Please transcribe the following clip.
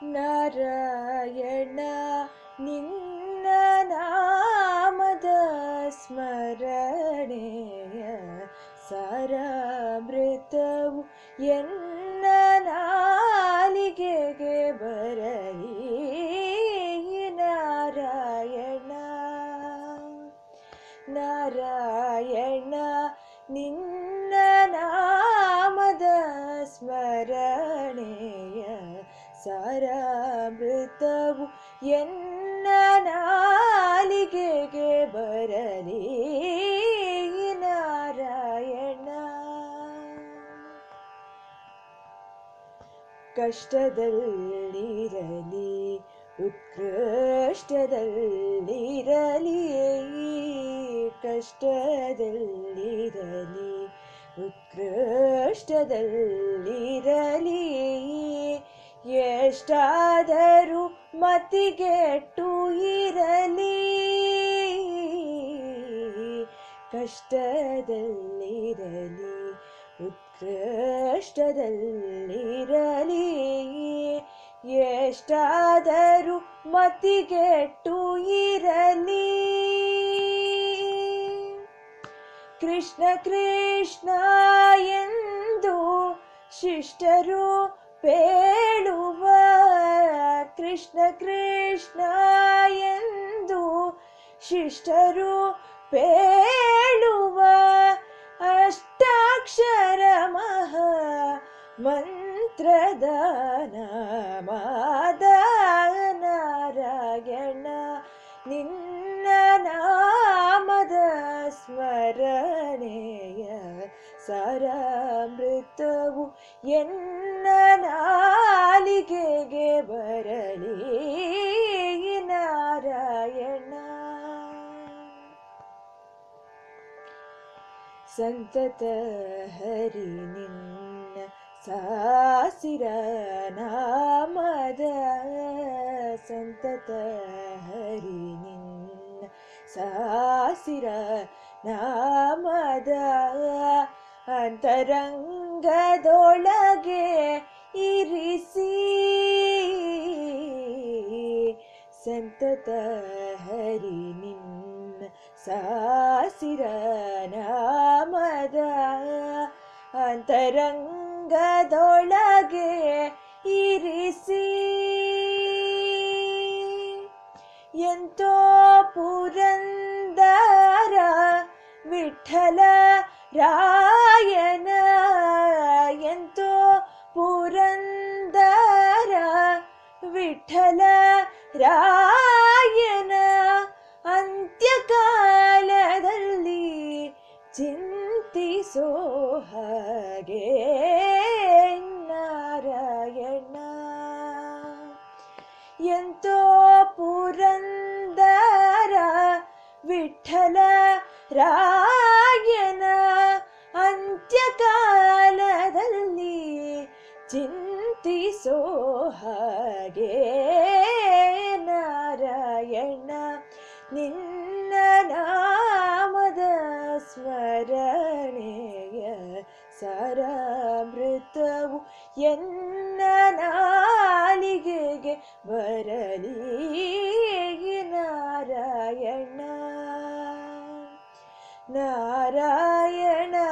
ನಾರಾಯಣ ನಿನ್ನ ನಾಮದ ಸ್ಮರಣೆಯ ಸಾರಾಮೃತವು ಎನ್ನ ನಾಲಿಗೆಗೆ ಬರಲಿ ನಾರಾಯಣ ನಾರಾಯಣ ನಿನ್ನ ನಾಮದ ಸ್ಮರಣೆಯ ಸಾರಾಮೃತವು ಎನ್ನ ನಾಲಿಗೆಗೆ ಬರಲಿ ನಾರಾಯಣ ಕಷ್ಟದಲ್ಲಿರಲಿ ಉತ್ಕೃಷ್ಟದಲ್ಲಿರಲಿ ಕಷ್ಟದಲ್ಲಿರಲಿ ಉತ್ಕೃಷ್ಟದಲ್ಲಿರಲಿ ಎಷ್ಟಾದರೂ ಮತಿಗೆಟ್ಟು ಇರಲಿ ಕಷ್ಟದಲ್ಲಿರಲಿ ಉತ್ಕೃಷ್ಟದಲ್ಲಿರಲಿ ಎಷ್ಟಾದರೂ ಮತಿಗೆಟ್ಟು ಇರಲಿ ಕೃಷ್ಣ ಕೃಷ್ಣ ಎಂದು ಶಿಷ್ಟರು ಪೇಳುವ ಕೃಷ್ಣ ಕೃಷ್ಣ ಎಂದು ಶಿಷ್ಟರು ಪೇಳುವ ಅಷ್ಟಾಕ್ಷರ ಮಹ ಮಂತ್ರದ ನಾಮದ ನಾರಾಯಣ ನಿನ್ನ ನಾಮದ ಸ್ಮರಣೆಯ ಸಾರಾಮೃತವು ಎನ್ನ ನಾಲಿಗೆಗೆ ಬರಲಿ ನಾರಾಯಣ ಸಂತತ ಹರಿ ನಿನ್ನ ಸಾಸಿರ ನಾಮದ ಸಂತತ ಹರಿ ನಿನ್ನ ಸಾಸಿರ ನಾಮದ ಅಂತರಂಗದೊಳಗೆ ಇರಿಸಿ ಸಂತತ ಹರಿ ನಿನ್ನ ಸಾಸಿರ ನಾಮದ ಅಂತರಂಗದೊಳಗೆ ಇರಿಸಿ ಎಂತೋ ಪುರಂದರ ವಿಠಲ ರಾಯನ ಎಂತೋ ಪುರಂದರ ವಿಠಲ ರಾಯನ ಅಂತ್ಯಕಾಲದಲ್ಲಿ ಚಿಂತಿಸೋ ಹಾಗೆ ನಾರಾಯಣ ಎಂತೋ ಪುರಂದರ ವಿಠಲ ರಾಯನ ಅಂತ್ಯಕಾಲದಲ್ಲಿ ಚಿಂತಿಸೋ ಹಾಗೆ ನಾರಾಯಣ ನಿನ್ನ ನಾಮದ ಸ್ಮರಣೆಯ ಸಾರಾಮೃತವು ಎನ್ನ ನಾಲಿಗೆಗೆ ಬರಲಿ ನಾರಾಯಣ ನಾರಾಯಣ